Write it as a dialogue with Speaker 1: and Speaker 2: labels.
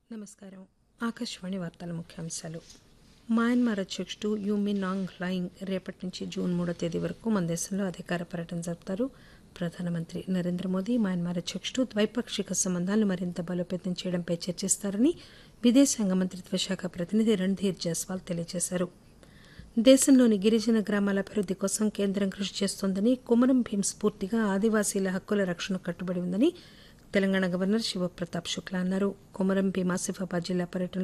Speaker 1: నమస్కారం ఆకాశవాణి వార్తల ముఖ్యాంశాలు మయన్మార్ అధ్యక్షుడు యూమిన్ ఆంగ్ లైంగ్ రేపటి నుంచి జూన్ మూడో తేదీ వరకు మన దేశంలో అధికార పర్యటన జరుపుతారు ప్రధానమంత్రి నరేంద్ర మోదీ మయన్మార్ అధ్యక్షుడు ద్వైపాక్షిక సంబంధాలను మరింత బలోపేతం చేయడంపై చర్చిస్తారని విదేశాంగ మంత్రిత్వ శాఖ ప్రతినిధి రణ్ధీర్ జైస్వాల్ తెలియజేశారు దేశంలోని గిరిజన గ్రామాల అభివృద్ది కోసం కేంద్రం కృషి చేస్తోందని కుమరం భీం స్ఫూర్తిగా ఆదివాసీల హక్కుల రక్షణ కట్టుబడి ఉందని తెలంగాణ గవర్నర్ శివప్రతాప్ శుక్లా అన్నారు కుమరం భీం ఆసిఫాబాద్ జిల్లా పర్యటన